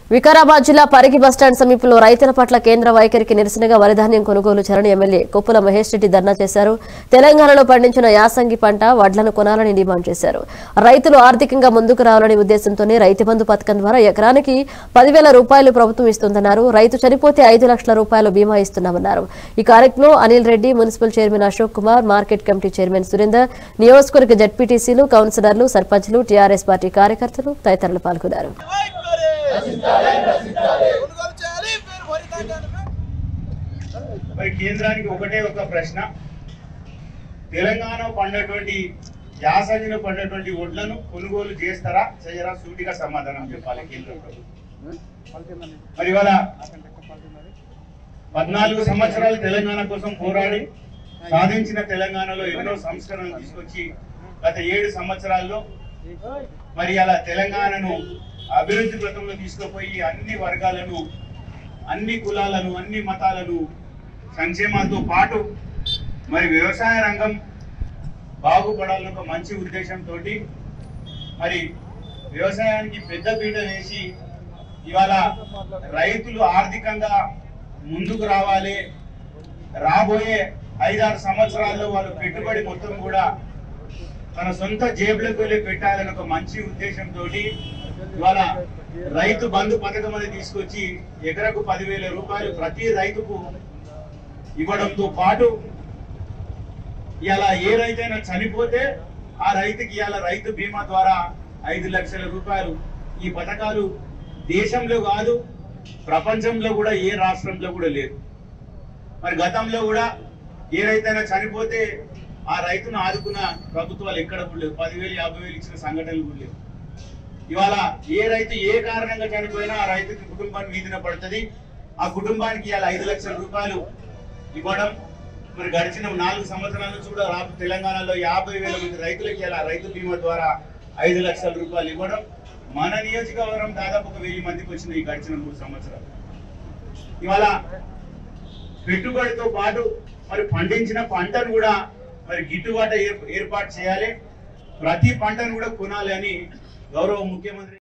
వికారాబాద్ జిల్లా పరిగి బస్టాండ్ సమీపంలో రైతుల పట్ల కేంద్ర వైఖరికి నిరసనగా వరిధాన్యం కొనుగోలు చరణ్ ఎమ్మెల్యే కొప్పుల మహేష్ రెడ్డి ధర్నా చేశారు తెలంగాణలో పండించిన యాసంగి పంట వడ్లను కొనాలని డిమాండ్ చేశారు రైతులు ఆర్థికంగా ముందుకు రావాలనే ఉద్దేశంతోనే రైతు బంధు పథకం ద్వారా ఎకరానికి పదివేల రూపాయలు ప్రభుత్వం ఇస్తుందన్నారు రైతు చనిపోతే ఐదు లక్షల రూపాయలు బీమా ఇస్తున్నామన్నారు ఈ కార్యక్రమంలో Anil Reddy municipal chairman Ashok Kumar market committee chairman Surender నియోజకవర్గ జడ్పీటీసీలు కౌన్సిలర్లు సర్పంచ్లు టీఆర్ఎస్ పార్టీ కార్యకర్తలు తదితరులు పాల్గొన్నారు కొనుగోలు చేయాలి మీరు వరి ధాన్యాన్ని మరి కేంద్రానికి ఒకటే ఒక ప్రశ్న తెలంగాణ పండేటువంటి యాసంగిన పండేటువంటి వడ్లను కొనుగోలు చేస్తారా చేయరా సూటిగా సమాధానం చెప్పాలి కేంద్ర ప్రభుత్వం మరి ఇవాళ పద్నాలుగు సంవత్సరాలు తెలంగాణ కోసం పోరాడి సాధించిన తెలంగాణలో ఎన్నో సంస్కరణలు తీసుకొచ్చి గత ఏడు సంవత్సరాల్లో మరి అలా తెలంగాణను అభివృద్ధి పథంలో తీసుకుపోయి అన్ని వర్గాలను అన్ని కులాలను అన్ని మతాలను సంక్షేమాలతో పాటు మరి వ్యవసాయ రంగం బాగుపడాలని ఒక మంచి ఉద్దేశంతో మరి వ్యవసాయానికి పెద్ద పీట వేసి ఇవాళ రైతులు ఆర్థికంగా ముందుకు రావాలి రాబోయే ఐదారు సంవత్సరాల్లో వాళ్ళ పెట్టుబడి మొత్తం కూడా తన సొంత జేబులకు వెళ్ళి పెట్టాలని ఒక మంచి ఉద్దేశంతో ఇవాళ రైతు బంధు పథకం అనేది తీసుకొచ్చి ఎకరకు పదివేల రూపాయలు ప్రతి రైతుకు ఇవ్వడంతో పాటు ఇలా ఏ రైతైనా చనిపోతే ఆ రైతుకి ఇవాళ రైతు బీమా ద్వారా ఐదు లక్షల రూపాయలు ఈ పథకాలు దేశంలో కాదు ప్రపంచంలో కూడా ఏ రాష్ట్రంలో కూడా లేదు మరి గతంలో కూడా ఏ రైతైనా చనిపోతే ఆ రైతును ఆదుకున్న ప్రభుత్వాలు ఎక్కడ కూడా లేవు పదివేలు యాభై వేలు ఇచ్చిన సంఘటనలు కూడా లేవు ఇవాళ ఏ రైతు ఏ కారణంగా చనిపోయినా ఆ రైతుకి కుటుంబాన్ని వీధిన పడుతుంది ఆ కుటుంబానికి ఇవాళ ఐదు లక్షల రూపాయలు ఇవ్వడం మరి గడిచిన నాలుగు సంవత్సరాల నుంచి కూడా రా తెలంగాణలో యాభై వేల మంది రైతులకి ఇలా రైతు బీమా ద్వారా ఐదు లక్షల రూపాయలు ఇవ్వడం మన నియోజకవర్గం దాదాపు ఒక వెయ్యి మందికి వచ్చిన ఈ గడిచిన మూడు సంవత్సరాలు ఇవాళ పెట్టుబడితో పాటు మరి పండించిన పంటను కూడా మరి గిట్టుబాటు ఏర్పాటు చేయాలి ప్రతి పంటను కూడా కొనాలి అని గౌరవ ముఖ్యమంత్రి